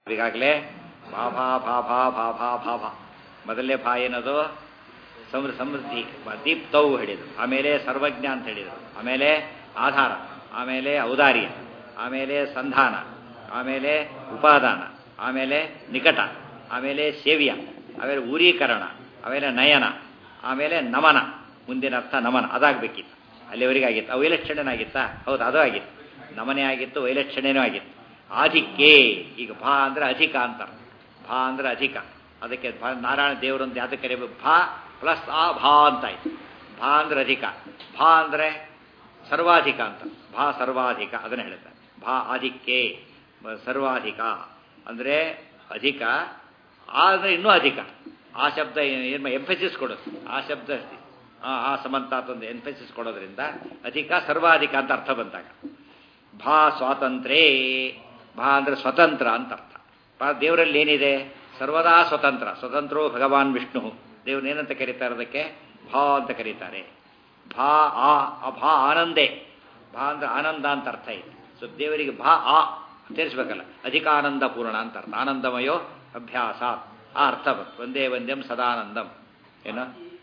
ಈಗಾಗಲೇ ಭಾ ಭಾ ಭಾ ಭಾ ಭಾ ಭಾ ಭಾ ಭಾ ಮೊದಲನೇ ಭಾ ಏನದು ಸಮೃ ಸಮೃದ್ಧಿ ದೀಪ್ತವು ಹೇಳಿದರು ಆಮೇಲೆ ಸರ್ವಜ್ಞ ಅಂತ ಹೇಳಿದರು ಆಮೇಲೆ ಆಧಾರ ಆಮೇಲೆ ಔದಾರ್ಯ ಆಮೇಲೆ ಸಂಧಾನ ಆಮೇಲೆ ಉಪಾದಾನ ಆಮೇಲೆ ನಿಕಟ ಆಮೇಲೆ ಸೇವ್ಯ ಆಮೇಲೆ ಊರೀಕರಣ ಆಮೇಲೆ ನಯನ ಆಮೇಲೆ ನಮನ ಮುಂದಿನ ಅರ್ಥ ನಮನ ಅದಾಗಬೇಕಿತ್ತು ಅಲ್ಲಿವರೆಗೆ ಆಗಿತ್ತು ಅವು ವೈಲಕ್ಷಣ್ಯನಾಗಿತ್ತಾ ಹೌದು ಅದು ಆಗಿತ್ತು ನಮನೆ ಆಗಿತ್ತು ವೈಲಕ್ಷಣ್ಯನೂ ಆಗಿತ್ತು ಆಧಿಕ್ಯೇ ಈಗ ಭಾ ಅಂದರೆ ಅಧಿಕ ಅಂತ ಭಾ ಅಂದರೆ ಅಧಿಕ ಅದಕ್ಕೆ ಭಾ ನಾರಾಯಣ ದೇವರೊಂದು ಯಾವ್ದಕ್ಕೆ ಕರೀಬೇಕು ಭಾ ಪ್ಲಸ್ ಆ ಭಾ ಅಂತ ಆಯ್ತು ಭಾ ಅಂದರೆ ಅಧಿಕ ಭಾ ಅಂದರೆ ಸರ್ವಾಧಿಕ ಅಂತ ಭಾ ಸರ್ವಾಧಿಕ ಅದನ್ನು ಹೇಳ್ತಾರೆ ಭಾ ಆಧಿಕ್ಯೇ ಸರ್ವಾಧಿಕ ಅಂದರೆ ಅಧಿಕ ಆ ಅಂದರೆ ಇನ್ನೂ ಅಧಿಕ ಆ ಶಬ್ದ ಏನು ಎಂಫಸಿಸ್ ಕೊಡೋದು ಆ ಶಬ್ದ ಆ ಸಮಂತಾತ್ ಒಂದು ಎಂಫಸಿಸ್ ಕೊಡೋದ್ರಿಂದ ಅಧಿಕ ಸರ್ವಾಧಿಕ ಅಂತ ಅರ್ಥ ಬಂದಾಗ ಭಾ ಸ್ವಾತಂತ್ರ್ಯೇ ಭಾ ಅಂದರೆ ಸ್ವತಂತ್ರ ಅಂತ ಅರ್ಥ ದೇವರಲ್ಲಿ ಏನಿದೆ ಸರ್ವದಾ ಸ್ವತಂತ್ರ ಸ್ವತಂತ್ರೋ ಭಗವಾನ್ ವಿಷ್ಣು ದೇವ್ರನ್ನೇನಂತ ಕರೀತಾರೆ ಅದಕ್ಕೆ ಭಾ ಅಂತ ಕರೀತಾರೆ ಭಾ ಆ ಭಾ ಆನಂದೇ ಭಾ ಅಂದ್ರೆ ಆನಂದ ಅಂತ ಅರ್ಥ ಇದೆ ಸೊ ದೇವರಿಗೆ ಭಾ ಆ ಸೇರಿಸ್ಬೇಕಲ್ಲ ಅಧಿಕ ಆನಂದ ಪೂರ್ಣ ಅಂತ ಅರ್ಥ ಆನಂದಮಯೋ ಅಭ್ಯಾಸ ಆ ಅರ್ಥ ಬಂತು ಒಂದೇ ಒಂದೇಂ ಸದಾನಂದಂ ಏನು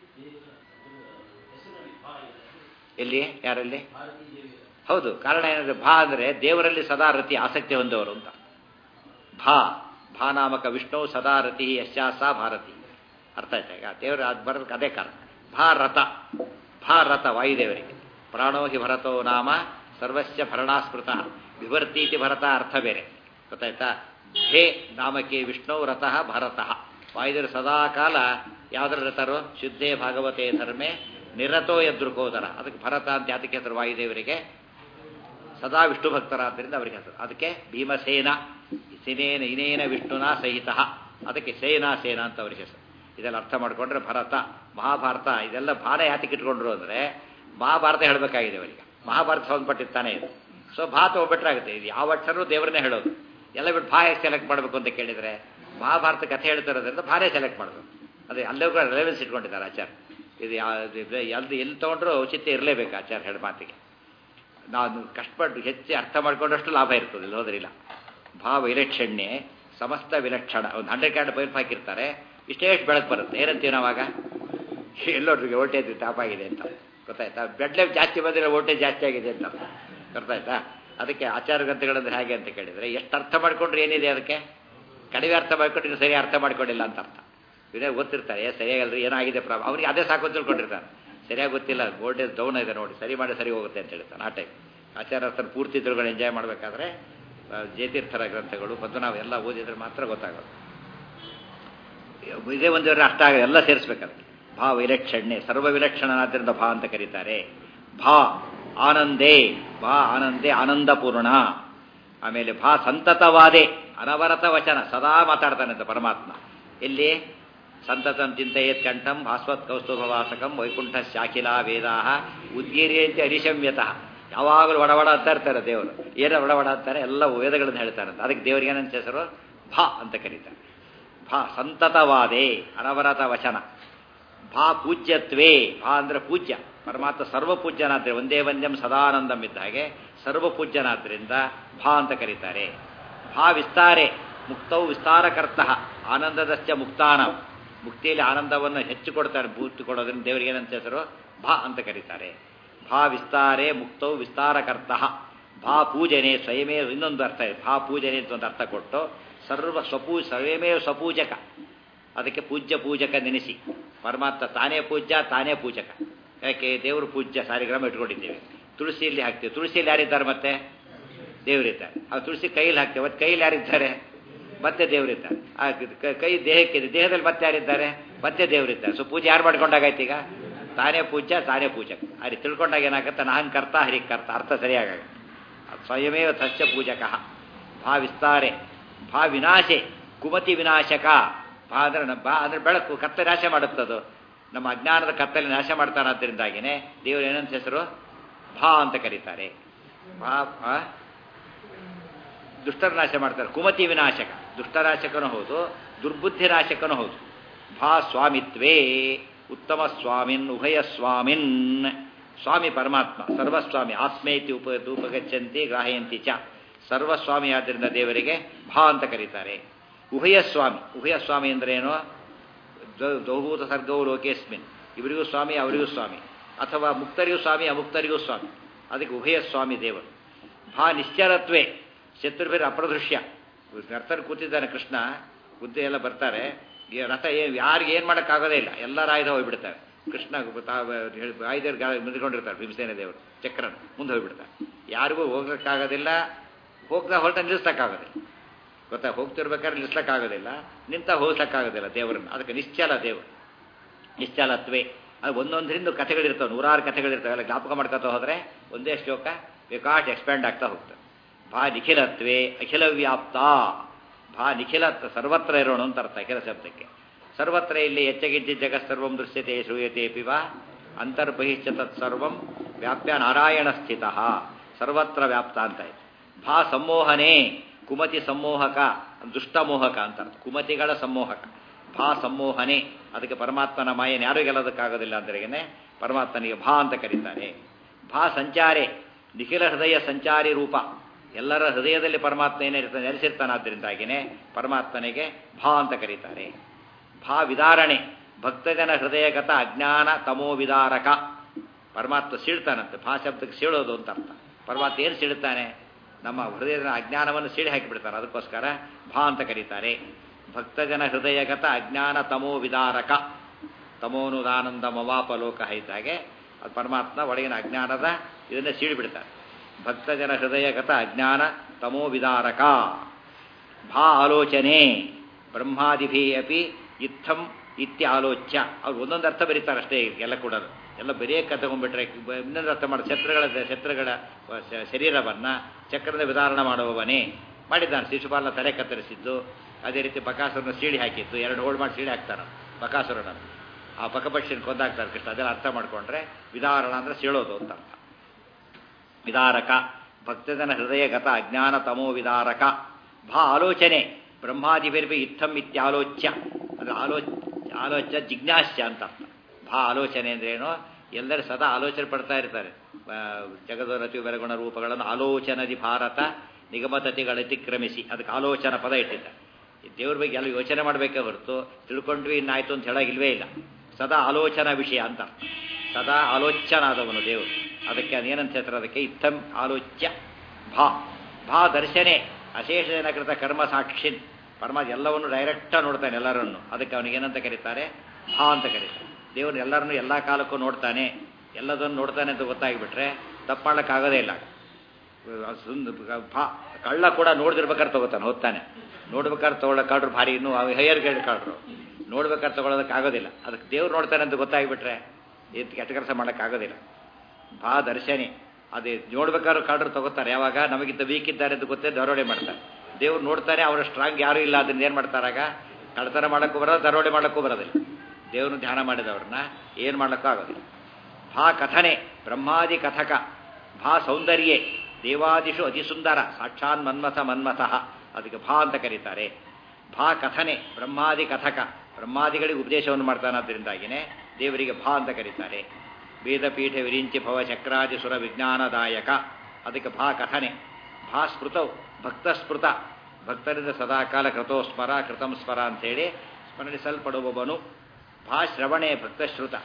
ಎಲ್ಲಿ ಯಾರಲ್ಲಿ ಹೌದು ಕಾರಣ ಏನಂದ್ರೆ ಭಾ ಅಂದರೆ ದೇವರಲ್ಲಿ ಸದಾ ರತಿ ಆಸಕ್ತಿ ಹೊಂದವರು ಅಂತ ಭಾ ಭಾ ನಾಮಕ ವಿಷ್ಣು ಸದಾ ರತಿ ಯಶಾಸ ಭಾರತಿ ಅರ್ಥ ಆಯ್ತಾ ಈಗ ದೇವರು ಅದು ಬರೋದಕ್ಕೆ ಅದೇ ಕಾರಣ ಭಾರತ ಭಾರತ ವಾಯುದೇವರಿಗೆ ಪ್ರಾಣೋ ಹಿ ಭರತೋ ನಾಮ ಸರ್ವಸ್ಯ ಭರಣಾಸ್ಮೃತ ವಿಭರ್ತೀತಿ ಭರತ ಅರ್ಥ ಬೇರೆ ಗೊತ್ತಾಯ್ತಾ ಹೇ ನಾಮಕ್ಕೆ ವಿಷ್ಣು ರಥಃ ಭರತಃ ವಾಯುದೇವರು ಸದಾ ಕಾಲ ಯಾವುದರ ರಥರು ಶುದ್ಧೇ ಭಾಗವತೆ ಧರ್ಮೆ ನಿರತೋ ಎದ್ರುಕೋದರ ಅದಕ್ಕೆ ಭರತ ಅಂತ ಯಾತಕ್ಕೆ ಹೆಸರು ವಾಯುದೇವರಿಗೆ ಸದಾ ವಿಷ್ಣು ಭಕ್ತರಾದ್ದರಿಂದ ಅವರಿಗೆ ಹೆಸರು ಅದಕ್ಕೆ ಭೀಮಸೇನ ಸಿನೇನ ಇನೇನ ವಿಷ್ಣುನ ಸಹಿತ ಅದಕ್ಕೆ ಸೇನಾ ಸೇನಾ ಅಂತ ಅವ್ರಿಗೆ ಹೆಸರು ಇದೆಲ್ಲ ಅರ್ಥ ಮಾಡಿಕೊಂಡ್ರೆ ಭರತ ಮಹಾಭಾರತ ಇದೆಲ್ಲ ಭಾರ ಯಾತಕ್ಕೆ ಇಟ್ಕೊಂಡ್ರು ಅಂದರೆ ಮಹಾಭಾರತ ಹೇಳಬೇಕಾಗಿದೆ ಅವರಿಗೆ ಮಹಾಭಾರತ ಸಂಬಂಧಪಟ್ಟಿರ್ತಾನೆ ಇದು ಸೊ ಭಾ ತಗೊಬಿಟ್ರೆ ಆಗುತ್ತೆ ಇದು ಯಾವ ಅಕ್ಷರೂ ದೇವರನ್ನೇ ಹೇಳೋದು ಎಲ್ಲ ಬಿಟ್ಟು ಭಾ ಹೇಗೆ ಸೆಲೆಕ್ಟ್ ಮಾಡಬೇಕು ಅಂತ ಕೇಳಿದರೆ ಮಹಾಭಾರತ ಕಥೆ ಹೇಳ್ತಿರೋದ್ರಿಂದ ಭಾರೇ ಸೆಲೆಕ್ಟ್ ಮಾಡಬೇಕು ಅದೇ ಅಲ್ಲೂ ಕೂಡ ರೆಲೆವೆನ್ಸ್ ಇಟ್ಕೊಂಡಿದ್ದಾರೆ ಆಚಾರ ಇದು ಯಾವ್ದು ಎಲ್ಲಿ ತೊಗೊಂಡ್ರೂ ಔಚಿತ್ಯ ಇರಲೇಬೇಕು ಆಚಾರ ಹೇಳ ಮಾತಿಗೆ ನಾನು ಕಷ್ಟಪಟ್ಟು ಹೆಚ್ಚು ಅರ್ಥ ಮಾಡ್ಕೊಂಡಷ್ಟು ಲಾಭ ಇರ್ತದೆ ಇಲ್ಲಿ ಹೋದ್ರಿಲ್ಲ ಭಾವ ವಿಲಕ್ಷಣ್ಯೆ ಸಮಸ್ತ ವಿಲಕ್ಷಣ ಒಂದು ಹಂಡ್ರೆಡ್ ಕ್ಯಾಡ್ ಪೈಪ್ ಹಾಕಿರ್ತಾರೆ ಇಷ್ಟೇ ಎಷ್ಟು ಬೆಳಕು ಬರುತ್ತೆ ಏನಂತೀವಿ ನಾವಾಗ ಎಲ್ಲೋಟ್ರಿಗೆ ವೋಲ್ಟೇಜ್ ಟಾಪ್ ಆಗಿದೆ ಅಂತ ಗೊತ್ತಾಯ್ತಾ ಬೆಡ್ ಲೈಫ್ ಜಾಸ್ತಿ ಬಂದರೆ ವೋಲ್ಟೇಜ್ ಜಾಸ್ತಿ ಆಗಿದೆ ಅಂತ ಗೊತ್ತಾಯ್ತಾ ಅದಕ್ಕೆ ಆಚಾರ ಗ್ರಂಥಗಳಂದ್ರೆ ಹೇಗೆ ಅಂತ ಕೇಳಿದರೆ ಎಷ್ಟು ಅರ್ಥ ಮಾಡ್ಕೊಂಡ್ರೆ ಏನಿದೆ ಅದಕ್ಕೆ ಕಡಿಮೆ ಅರ್ಥ ಮಾಡ್ಕೊಂಡು ಸರಿ ಅರ್ಥ ಮಾಡ್ಕೊಂಡಿಲ್ಲ ಅಂತ ಅರ್ಥ ಇದೇ ಗೊತ್ತಿರ್ತಾರೆ ಸರಿಯಾಗಲ್ರಿ ಏನಾಗಿದೆ ಪ್ರಾಬ್ಲಮ್ ಅವ್ರಿಗೆ ಅದೇ ಸಾಕು ತಿಳ್ಕೊಂಡಿರ್ತಾರೆ ಸರಿಯಾಗಿ ಗೊತ್ತಿಲ್ಲ ವೋಲ್ಟೇಜ್ ಡೌನ್ ಇದೆ ನೋಡಿ ಸರಿ ಮಾಡಿ ಸರಿ ಹೋಗುತ್ತೆ ಅಂತ ಹೇಳ್ತಾನೆ ಆ ಟೈಮ್ ಆಚಾರ್ಯಸ್ಥರು ಪೂರ್ತಿ ತಿಳ್ಕೊಂಡು ಎಂಜಾಯ್ ಮಾಡಬೇಕಾದ್ರೆ ಜಯತೀರ್ಥರ ಗ್ರಂಥಗಳು ಪದ್ಮನಾಭ ಎಲ್ಲ ಓದಿದ್ರೆ ಮಾತ್ರ ಗೊತ್ತಾಗೋದು ಇದೇ ಒಂದು ಅರ್ಥ ಆಗ ಎಲ್ಲ ಸೇರಿಸ್ಬೇಕಾದ್ರೆ ಭಾ ವಿಲಕ್ಷಣ್ಯ ಸರ್ವ ವಿಲಕ್ಷಣನಾದ್ರಿಂದ ಭಾ ಅಂತ ಕರೀತಾರೆ ಭಾ ಆನಂದೇ ಭಾ ಆನಂದೇ ಆನಂದಪೂರ್ಣ ಆಮೇಲೆ ಭಾ ಸಂತತವಾದೇ ಅನವರತ ವಚನ ಸದಾ ಮಾತಾಡ್ತಾನೆ ಅಂತ ಪರಮಾತ್ಮ ಎಲ್ಲಿ ಸಂತತಂ ಚಿಂತೆಯತ್ ಕಂಠಂ ಭಾಸ್ವತ್ ಕೌಸ್ತುಭವಾಸಕಂ ವೈಕುಂಠ ಶಾಖಿಲಾ ವೇದಾ ಉದ್ಗೀರ್ಯಂತೆ ಅರಿಶಮ್ಯತಃ ಯಾವಾಗಲೂ ಒಡವಡ ಅಂತ ಇರ್ತಾರೆ ದೇವರು ಏನೋ ಒಡವಡ ಅಂತಾರೆ ಎಲ್ಲ ವೇದಗಳನ್ನು ಹೇಳ್ತಾರೆ ಅಂತ ಅದಕ್ಕೆ ದೇವರಿಗೆ ಏನಂತ ಹೆಸರು ಭಾ ಅಂತ ಕರೀತಾರೆ ಭಾ ಸಂತತವಾದೇ ಅನವರತ ವಚನ ಭಾ ಪೂಜ್ಯತ್ವೇ ಭಾ ಅಂದ್ರೆ ಪೂಜ್ಯ ಪರಮಾತ್ಮ ಸರ್ವಪೂಜ್ಯನಾದ್ರೆ ಒಂದೇ ಒಂದೆಂ ಸದಾನಂದಂ ಇದ್ದ ಹಾಗೆ ಸರ್ವಪೂಜ್ಯನಾದ್ರಿಂದ ಭಾ ಅಂತ ಕರೀತಾರೆ ಭಾ ವಿಸ್ತಾರೆ ಮುಕ್ತವು ವಿಸ್ತಾರಕರ್ತ ಆನಂದದಶ್ಚ ಮುಕ್ತಾನ ಮುಕ್ತಿಯಲ್ಲಿ ಆನಂದವನ್ನು ಹೆಚ್ಚು ಕೊಡ್ತಾರೆ ಬೂತ್ ಕೊಡೋದ್ರಿಂದ ದೇವರಿಗೆ ಏನಂತ ಹೆಸರು ಭಾ ಅಂತ ಕರೀತಾರೆ ಭಾ ವಿಸ್ತಾರೇ ಮುಕ್ತವು ವಿಸ್ತಾರಕರ್ತ ಭಾ ಪೂಜನೆ ಸ್ವಯಮೇ ಇನ್ನೊಂದು ಅರ್ಥ ಇದೆ ಭಾ ಪೂಜನೆ ಅಂತ ಒಂದು ಅರ್ಥ ಕೊಟ್ಟು ಸರ್ವ ಸ್ವಪೂ ಸ್ವಯಮೇ ಸ್ವಪೂಜಕ ಅದಕ್ಕೆ ಪೂಜ್ಯ ಪೂಜಕ ನೆನೆಸಿ ಪರಮಾತ್ಮ ತಾನೇ ಪೂಜ್ಯ ತಾನೇ ಪೂಜಕ ಯಾಕೆ ದೇವರು ಪೂಜ್ಯ ಸಾರಿಗ್ರಾಮ ಇಟ್ಕೊಂಡಿದ್ದೇವೆ ತುಳಸಿಯಲ್ಲಿ ಹಾಕ್ತೀವಿ ತುಳಸಿಯಲ್ಲಿ ಯಾರಿದ್ದಾರೆ ಮತ್ತೆ ದೇವರಿದ್ದಾರೆ ಆ ತುಳಸಿ ಕೈಯಲ್ಲಿ ಹಾಕ್ತೇವೆ ಮತ್ತೆ ಕೈಯಲ್ಲಿ ಯಾರಿದ್ದಾರೆ ಮತ್ತೆ ದೇವರಿದ್ದಾರೆ ಆ ಕೈ ದೇಹಕ್ಕಿದೆ ದೇಹದಲ್ಲಿ ಮತ್ತೆ ಯಾರಿದ್ದಾರೆ ಮತ್ತೆ ದೇವರಿದ್ದಾರೆ ಸೊ ಪೂಜೆ ಯಾರು ಮಾಡ್ಕೊಂಡಾಗಾಯ್ತು ಈಗ ತಾನೇ ಪೂಜ್ಯ ತಾನೇ ಪೂಜಕ ಅಲ್ಲಿ ತಿಳ್ಕೊಂಡಾಗ ಏನಾಗುತ್ತೆ ನಾಹಂಕರ್ತ ಹರಿಕರ್ತ ಅರ್ಥ ಸರಿಯಾಗ ಸ್ವಯಮೇವ ಸಸ್ಯ ಪೂಜಕ ಭಾ ವಿಸ್ತಾರೆ ಭಾ ವಿನಾಶೆ ಕುಮತಿ ವಿನಾಶಕ ಭಾ ಅಂದ್ರೆ ಬಾ ಅಂದ್ರೆ ಬೆಳಕು ಕತ್ತಲೆ ನಾಶ ಮಾಡುತ್ತದು ನಮ್ಮ ಅಜ್ಞಾನದ ಕತ್ತಲೆ ನಾಶ ಮಾಡ್ತಾನಾದ್ದರಿಂದಾಗಿನೇ ದೇವರು ಏನಂತ ಹೆಸರು ಭಾ ಅಂತ ಕರೀತಾರೆ ಭಾ ದುಷ್ಟರ ನಾಶ ಮಾಡ್ತಾರೆ ಕುಮತಿ ವಿನಾಶಕ ದುಷ್ಟನಾಶಕನೂ ಹೌದು ದುರ್ಬುದ್ಧಿ ನಾಶಕನೂ ಹೌದು ಭಾ ಸ್ವಾಮಿತ್ವೇ ಉತ್ತಮ ಸ್ವಾಮಿನ್ ಉಭಯ ಸ್ವಾಮಿನ್ ಸ್ವಾಮಿ ಪರಮಾತ್ಮ ಸರ್ವಸ್ವಾಮಿ ಆತ್ಮೇತಿ ಉಪ ಉಪಗಚ್ಚಂತಿ ಗ್ರಾಹಯಂತಿ ಚ ಸರ್ವಸ್ವಾಮಿ ಆದ್ದರಿಂದ ದೇವರಿಗೆ ಭಾ ಅಂತ ಕರೀತಾರೆ ಉಭಯ ಸ್ವಾಮಿ ಉಭಯ ಸ್ವಾಮಿ ಅಂದ್ರೇನು ದ್ವ- ದ್ವಭೂತ ಸರ್ಗವು ಲೋಕೇಸ್ಮಿನ್ ಇವರಿಗೂ ಸ್ವಾಮಿ ಅವರಿಗೂ ಸ್ವಾಮಿ ಅಥವಾ ಮುಕ್ತರಿಗೂ ಸ್ವಾಮಿ ಅಮುಕ್ತರಿಗೂ ಸ್ವಾಮಿ ಅದಕ್ಕೆ ಉಭಯ ಸ್ವಾಮಿ ದೇವರು ಭಾ ನಿಶ್ಚಲತ್ವೇ ಶತ್ರುಭಿರ ಅಪ್ರದೃಶ್ಯ ರಥದಲ್ಲಿ ಕೂತಿದ್ದಾನೆ ಕೃಷ್ಣ ಬುದ್ಧಿ ಎಲ್ಲ ಬರ್ತಾರೆ ಈ ರಥ ಏನು ಯಾರಿಗೆ ಏನು ಮಾಡೋಕ್ಕಾಗೋದೇ ಇಲ್ಲ ಎಲ್ಲರ ಆಯುಧ ಹೋಗ್ಬಿಡ್ತಾರೆ ಕೃಷ್ಣ ಆಯುಧ ನಿಂತ್ಕೊಂಡಿರ್ತಾರೆ ಭೀಮಸೇನ ದೇವರು ಚಕ್ರನ ಮುಂದೆ ಹೋಗ್ಬಿಡ್ತಾರೆ ಯಾರಿಗೂ ಹೋಗ್ಲಿಕ್ಕಾಗೋದಿಲ್ಲ ಹೋಗ್ತಾ ಹೊರಟ ನಿಲ್ಲಿಸಕ್ಕಾಗೋದಿಲ್ಲ ಗೊತ್ತಾ ಹೋಗ್ತಿರ್ಬೇಕಾದ್ರೆ ನಿಲ್ಲಿಸ್ಲಿಕ್ಕಾಗೋದಿಲ್ಲ ನಿಂತ ಹೋಗ್ಸಕ್ಕಾಗೋದಿಲ್ಲ ದೇವರನ್ನು ಅದಕ್ಕೆ ನಿಶ್ಚಲ ದೇವರು ನಿಶ್ಚಲತ್ವೇ ಅದು ಒಂದೊಂದರಿಂದ ಕಥೆಗಳಿರ್ತವೆ ನೂರಾರು ಕಥೆಗಳಿರ್ತವೆ ಎಲ್ಲ ಜ್ಞಾಪಕ ಮಾಡ್ಕೊತಾ ಹೋದರೆ ಒಂದೇ ಶ್ಲೋಕ ಬೇಕಾಟ್ ಎಕ್ಸ್ಪ್ಯಾಂಡ್ ಆಗ್ತಾ ಹೋಗ್ತದೆ ಭಾ ನಿಖಿಲತ್ವೇ ಅಖಿಲ ವ್ಯಾಪ್ತ ಭಾ ನಿಖಿಲ ಸರ್ವತ್ರ ಇರೋಣ ಅಂತ ಅರ್ಥ ಅಖಿಲ ಶಬ್ದಕ್ಕೆ ಸರ್ವತ್ರ ಇಲ್ಲಿ ಎಚ್ಚಗಿಜ್ಜಿ ಜಗತ್ ಸರ್ವಂ ದೃಶ್ಯತೆ ಶ್ರೂಯತೆ ಪಿವ ಅಂತರ್ಬಹಿಶ್ಚ ತತ್ಸರ್ವಂ ವ್ಯಾಪ್ಯ ನಾರಾಯಣ ಸ್ಥಿತ ಸರ್ವತ್ರ ವ್ಯಾಪ್ತ ಅಂತ ಇದೆ ಭಾ ಸಂಮೋಹನೆ ಕುಮತಿ ಸಂಮೋಹಕ ದುಷ್ಟ ಮೋಹಕ ಅಂತ ಅರ್ಥ ಕುಮತಿಗಳ ಸಂಮೋಹಕ ಭಾ ಸಂಮೋಹನೆ ಅದಕ್ಕೆ ಪರಮಾತ್ಮನ ಮಾಯನ ಯಾರೂ ಗೆಲ್ಲೋದಕ್ಕಾಗೋದಿಲ್ಲ ಅಂದ್ರೇನೆ ಪರಮಾತ್ಮನಿಗೆ ಭಾ ಅಂತ ಕರೀತಾರೆ ಭಾ ಸಂಚಾರೆ ನಿಖಿಲ ಹೃದಯ ಸಂಚಾರಿ ರೂಪ ಎಲ್ಲರ ಹೃದಯದಲ್ಲಿ ಪರಮಾತ್ಮ ಏನಿರ್ತಾನೆ ನೆಲೆಸಿರ್ತಾನಾದ್ದರಿಂದಾಗಿನೇ ಪರಮಾತ್ಮನಿಗೆ ಭಾ ಅಂತ ಕರೀತಾರೆ ಭಾ ವಿದಾರಣೆ ಭಕ್ತಜನ ಹೃದಯಗತ ಅಜ್ಞಾನ ತಮೋ ವಿದಾರಕ ಪರಮಾತ್ಮ ಸೀಳ್ತಾನಂತೆ ಭಾ ಶಬ್ದಕ್ಕೆ ಸೀಳೋದು ಅಂತ ಅರ್ಥ ಪರಮಾತ್ಮ ಏನು ಸೀಳ್ತಾನೆ ನಮ್ಮ ಹೃದಯದ ಅಜ್ಞಾನವನ್ನು ಸೀಳಿ ಹಾಕಿಬಿಡ್ತಾರೆ ಅದಕ್ಕೋಸ್ಕರ ಭಾ ಅಂತ ಕರೀತಾರೆ ಭಕ್ತಜನ ಹೃದಯಗತ ಅಜ್ಞಾನ ತಮೋ ವಿದಾರಕ ತಮೋನುದಾನಂದ ಮವಾಪಲೋಕ ಇದ್ದಾಗೆ ಅದು ಪರಮಾತ್ಮ ಒಳಗಿನ ಅಜ್ಞಾನದ ಇದನ್ನೇ ಸೀಳಿಬಿಡ್ತಾರೆ ಭಕ್ತಜನ ಹೃದಯಗತ ಅಜ್ಞಾನ ತಮೋ ವಿದಾರಕ ಭಾ ಆಲೋಚನೆ ಬ್ರಹ್ಮಾದಿಭಿ ಅಪಿ ಇತ್ತಂ ಇತ್ಯ ಆಲೋಚ್ಯ ಅವ್ರು ಒಂದೊಂದು ಅರ್ಥ ಬರೀತಾರೆ ಅಷ್ಟೇ ಎಲ್ಲ ಕೂಡ ಎಲ್ಲ ಬರೀ ಕಥಗೊಂಡ್ಬಿಟ್ರೆ ಇನ್ನೊಂದು ಅರ್ಥ ಮಾಡಿ ಶತ್ರುಗಳ ಶತ್ರುಗಳ ಶ- ಶರೀರವನ್ನ ಚಕ್ರದ ವಿಧಾರಣ ಮಾಡುವವನೇ ಮಾಡಿದ್ದಾನೆ ಶಿಶುಪಾಲನ ತಲೆ ಕತ್ತರಿಸಿದ್ದು ಅದೇ ರೀತಿ ಬಕಾಸುರನ ಸೀಳಿ ಹಾಕಿದ್ದು ಎರಡು ಹೋಳು ಮಾಡಿ ಸೀಳಿ ಹಾಕ್ತಾನೆ ಬಕಾಸುರನನ್ನು ಆ ಬಕಪಕ್ಷಿನ ಕೊಂದಾಕ್ತಾರೆ ಕೃಷ್ಣ ಅದೆಲ್ಲ ಅರ್ಥ ಮಾಡ್ಕೊಂಡ್ರೆ ವಿಧಾರಣ ಅಂದ್ರೆ ಸೀಳೋದು ಅಂತ ಅರ್ಥ ವಿದಾರಕ ಭಕ್ತಜನ ಹೃದಯಗತ ಅಜ್ಞಾನ ತಮೋ ವಿದಾರಕ ಭಾ ಆಲೋಚನೆ ಬ್ರಹ್ಮಾದಿಭಿರ್ಭಿ ಇತ್ತಂ ಇತ್ಯಾಲೋಚ್ಯ ಅದು ಆಲೋ ಆಲೋಚ್ಯ ಜಿಜ್ಞಾಸ್ಯ ಅಂತ ಅರ್ಥ ಭಾ ಆಲೋಚನೆ ಅಂದ್ರೇನು ಎಲ್ಲರೂ ಸದಾ ಆಲೋಚನೆ ಪಡ್ತಾ ಇರ್ತಾರೆ ಆ, ಜಗದರತಿ ಬೆರಗುಣ ರೂಪಗಳನ್ನು ಆಲೋಚನದಿ ಭಾರತ ನಿಗಮತತಿಗಳ ಅತಿಕ್ರಮಿಸಿ ಅದಕ್ಕೆ ಆಲೋಚನಾ ಪದ ಇಟ್ಟಿದ್ದಾರೆ ಈ ದೇವ್ರ ಬಗ್ಗೆ ಎಲ್ಲ ಯೋಚನೆ ಮಾಡಬೇಕೇ ಹೊರತು ತಿಳ್ಕೊಂಡ್ವಿ ಇನ್ನಾಯ್ತು ಅಂತ ಹೇಳೋಗಿಲ್ವೇ ಇಲ್ಲ ಸದಾ ಆಲೋಚನಾ ವಿಷಯ ಅಂತ ಸದಾ ಆಲೋಚನಾದವನು ದೇವರು ಅದಕ್ಕೆ ಅದೇನಂತ ಹೇಳ್ತಾರೆ ಅದಕ್ಕೆ ಇತ್ತಂ ಆಲೋಚ್ಯ ಭಾ ಭಾ ದರ್ಶನೆ ಅಶೇಷ ಜನಕೃತ ಕರ್ಮ ಸಾಕ್ಷಿನ್ ಪರಮಾತ್ಮ ಎಲ್ಲವನ್ನು ಡೈರೆಕ್ಟಾಗಿ ನೋಡ್ತಾನೆ ಎಲ್ಲರನ್ನು ಅದಕ್ಕೆ ಅವನಿಗೆ ಏನಂತ ಕರೀತಾರೆ ಭಾ ಅಂತ ಕರೀತಾರೆ ದೇವರು ಎಲ್ಲರನ್ನು ಎಲ್ಲ ಕಾಲಕ್ಕೂ ನೋಡ್ತಾನೆ ಎಲ್ಲದನ್ನು ನೋಡ್ತಾನೆ ಅಂತ ಗೊತ್ತಾಗಿಬಿಟ್ರೆ ತಪ್ಪಾಳಕ್ಕಾಗೋದೇ ಇಲ್ಲ ಸುಂದ್ ಭಾ ಕಳ್ಳ ಕೂಡ ನೋಡ್ದಿರ್ಬೇಕಾದ್ರೆ ತಗೋತಾನೆ ಹೋಗ್ತಾನೆ ನೋಡ್ಬೇಕಾದ್ರೆ ತಗೊಳ್ಳೋ ಕಾಡ್ರು ಭಾರಿ ಇನ್ನೂ ಹೈಯರ್ ಗೈಡ್ ಕಾಡ್ರು ನೋಡ್ಬೇಕಾದ್ರೆ ತಗೊಳ್ಳೋದಕ್ಕಾಗೋದಿಲ್ಲ ಅದಕ್ಕೆ ದೇವ್ರು ನೋಡ್ತಾನೆ ಅಂತ ಗೊತ್ತಾಗಿಬಿಟ್ರೆ ಇದು ಕೆಟ್ಟ ಕೆಲಸ ಮಾಡೋಕ್ಕಾಗೋದಿಲ್ಲ ಭಾ ದರ್ಶನೆ ಅದೇ ನೋಡ್ಬೇಕಾದ್ರೆ ಕಾಡ್ರು ತಗೋತಾರೆ ಯಾವಾಗ ನಮಗಿಂತ ವೀಕ್ ಇದ್ದಾರೆ ಅಂತ ಗೊತ್ತೇ ದರೋಡೆ ಮಾಡ್ತಾರೆ ದೇವ್ರು ನೋಡ್ತಾರೆ ಅವರ ಸ್ಟ್ರಾಂಗ್ ಯಾರೂ ಇಲ್ಲ ಅದನ್ನ ಏನು ಮಾಡ್ತಾರಾಗ ಕಳ್ತನ ಮಾಡೋಕ್ಕೂ ಬರೋದು ದರೋಡೆ ಮಾಡೋಕ್ಕೂ ಬರೋದಿಲ್ಲ ದೇವ್ರನ್ನ ಧ್ಯಾನ ಮಾಡಿದವ್ರನ್ನ ಏನು ಮಾಡೋಕ್ಕೂ ಆಗೋದಿಲ್ಲ ಭಾ ಕಥನೆ ಬ್ರಹ್ಮಾದಿ ಕಥಕ ಭಾ ಸೌಂದರ್ಯೇ ದೇವಾದಿಷು ಅತಿಸುಂದರ ಸಾಕ್ಷಾನ್ ಮನ್ಮಥ ಮನ್ಮಥಃ ಅದಕ್ಕೆ ಭಾ ಅಂತ ಕರೀತಾರೆ ಭಾ ಕಥನೆ ಬ್ರಹ್ಮಾದಿ ಕಥಕ ಬ್ರಹ್ಮಾದಿಗಳಿಗೆ ಉಪದೇಶವನ್ನು ಮಾಡ್ತಾನಾದ್ದರಿಂದಾಗಿನೇ ದೇವರಿಗೆ ಭಾ ಅಂತ ಕರೀತಾರೆ ವೇದಪೀಠ ವಿರಿಂಚಿ ಭವ ಚಕ್ರಾದಿ ಸುರ ವಿಜ್ಞಾನದಾಯಕ ಅದಕ್ಕೆ ಭಾ ಕಥನೆ ಭಾ ಸ್ಮೃತೌ ಭಕ್ತ ಸ್ಮೃತ ಭಕ್ತರಿಂದ ಸದಾಕಾಲ ಕೃತೋ ಸ್ಮರ ಕೃತಂ ಸ್ಮರ ಅಂತೇಳಿ ಸ್ಮರಣಿಸಲ್ಪಡುವವನು ಭಾ ಶ್ರವಣೆ ಭಕ್ತಶ್ರುತ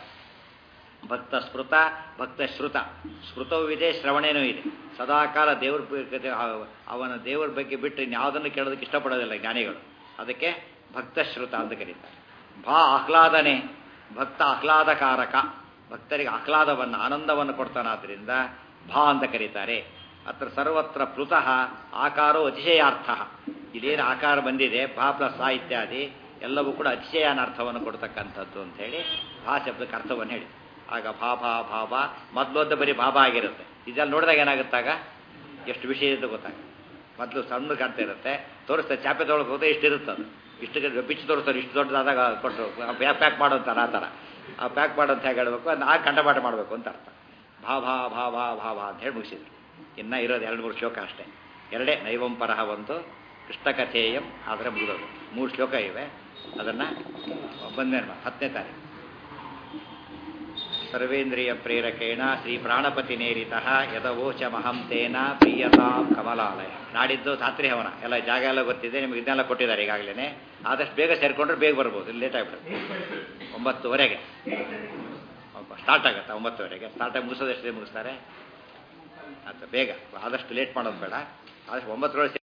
ಭಕ್ತ ಸ್ಮೃತ ಭಕ್ತ ಶ್ರುತ ಸ್ಮೃತವೂ ಇದೆ ಶ್ರವಣೇನೂ ಇದೆ ಸದಾಕಾಲ ದೇವ್ರ ಬಗ್ಗೆ- ಅವನ ದೇವರ ಬಗ್ಗೆ ಬಿಟ್ಟು ಇನ್ಯಾವುದನ್ನು ಕೇಳೋದಕ್ಕೆ ಇಷ್ಟಪಡೋದಿಲ್ಲ ಜ್ಞಾನಿಗಳು ಅದಕ್ಕೆ ಭಕ್ತ ಶ್ರುತ ಅಂತ ಕರೀತಾರೆ ಭಾ ಆಹ್ಲಾದನೆ ಭಕ್ತ ಆಹ್ಲಾದಕಾರಕ ಭಕ್ತರಿಗೆ ಆಹ್ಲಾದವನ್ನು ಆನಂದವನ್ನು ಕೊಡ್ತಾನಾದ್ರಿಂದ ಭಾ ಅಂತ ಕರೀತಾರೆ ಅತ್ರ ಸರ್ವತ್ರ ಪ್ಲುತಃ ಆಕಾರೋ ಅತಿಶಯಾರ್ಥ ಇದೇನು ಆಕಾರ ಬಂದಿದೆ ಭಾ ಪ್ಲಸ್ ಆ ಇತ್ಯಾದಿ ಎಲ್ಲವೂ ಕೂಡ ಅತಿಶಯಾನ ಅರ್ಥವನ್ನು ಕೊಡ್ತಕ್ಕಂಥದ್ದು ಅಂತ ಹೇಳಿ ಭಾ ಶಬ್ದಕ್ಕೆ ಅರ್ಥವನ್ನು ಹೇಳಿ ಆಗ ಭಾ ಭಾ ಭಾ ಭಾ ಮೊದಲೊದ್ದ ಬರೀ ಭಾಬಾ ಆಗಿರುತ್ತೆ ಇದೆಲ್ಲ ನೋಡಿದಾಗ ಏನಾಗುತ್ತಾಗ ಎಷ್ಟು ವಿಷಯ ಇದೆ ಗೊತ್ತಾಗ ಮೊದಲು ಸಣ್ಣ ಕಾಣ್ತಾ ಇರುತ್ತೆ ತೋರಿಸ್ತಾರೆ ಚಾಪೆ ತೊಗೊಳಕ್ಕೆ ಹೋದ್ರೆ ಇಷ್ಟು ಇರುತ್ತೆ ಅದು ಇಷ್ಟು ಬಿಚ್ಚಿ ತೋರಿಸ್ತಾರೆ ಇಷ್ಟು ದೊಡ್ಡದಾದಾಗ ಕೊಟ್ಟರು ಪ್ಯಾಕ್ ಮಾಡೋ ಅಂತಾರೆ ಆ ಥರ ಆ ಪ್ಯಾಕ್ ಮಾಡೋ ಅಂತ ಹೇಗೆ ಹೇಳಬೇಕು ಅದನ್ನ ಆ ಕಂಠಪಾಠ ಮಾಡಬೇಕು ಅಂತ ಅರ್ಥ ಭಾ ಭಾ ಭಾ ಭಾ ಭಾ ಭಾ ಅಂತ ಹೇಳಿ ಮುಗಿಸಿದ್ರು ಇನ್ನು ಇರೋದು ಎರಡು ಮೂರು ಶ್ಲೋಕ ಅಷ್ಟೇ ಎರಡೇ ನೈವಂ ಪರಹ ಒಂದು ಕೃಷ್ಣಕಥೇಯಂ ಆದರೆ ಮುಗಿದೋದು ಮೂರು ಶ್ಲೋಕ ಇವೆ ಅದನ್ನು ಬಂದೇ ಹತ್ತನೇ ತಾರೀಕು ಸರ್ವೇಂದ್ರಿಯ ಪ್ರೇರಕೇಣ ಶ್ರೀ ಪ್ರಾಣಪತಿ ನೇರಿತ ಯದವೋಚ ಮಹಂ ತೇನ ಪ್ರಿಯತಾಂ ಕಮಲಾಲಯ ನಾಡಿದ್ದು ರಾತ್ರಿ ಹವನ ಎಲ್ಲ ಜಾಗ ಎಲ್ಲ ಗೊತ್ತಿದೆ ನಿಮ್ಗೆ ಇದನ್ನೆಲ್ಲ ಕೊಟ್ಟಿದ್ದಾರೆ ಈಗಾಗಲೇ ಆದಷ್ಟು ಬೇಗ ಸೇರಿಕೊಂಡ್ರೆ ಬೇಗ ಬರ್ಬೋದು ಲೇಟ್ ಆಗಿಬಿಡುತ್ತೆ ಒಂಬತ್ತುವರೆಗೆ ಸ್ಟಾರ್ಟ್ ಆಗುತ್ತೆ ಒಂಬತ್ತುವರೆಗೆ ಸ್ಟಾರ್ಟ್ ಆಗಿ ಮುಗಿಸೋದಷ್ಟೇ ಮುಗಿಸ್ತಾರೆ ಅದು ಬೇಗ ಆದಷ್ಟು ಲೇಟ್ ಮಾಡೋದು ಬೇಡ ಆದಷ್ಟು ಒಂಬತ್ತರೊಳಗೆ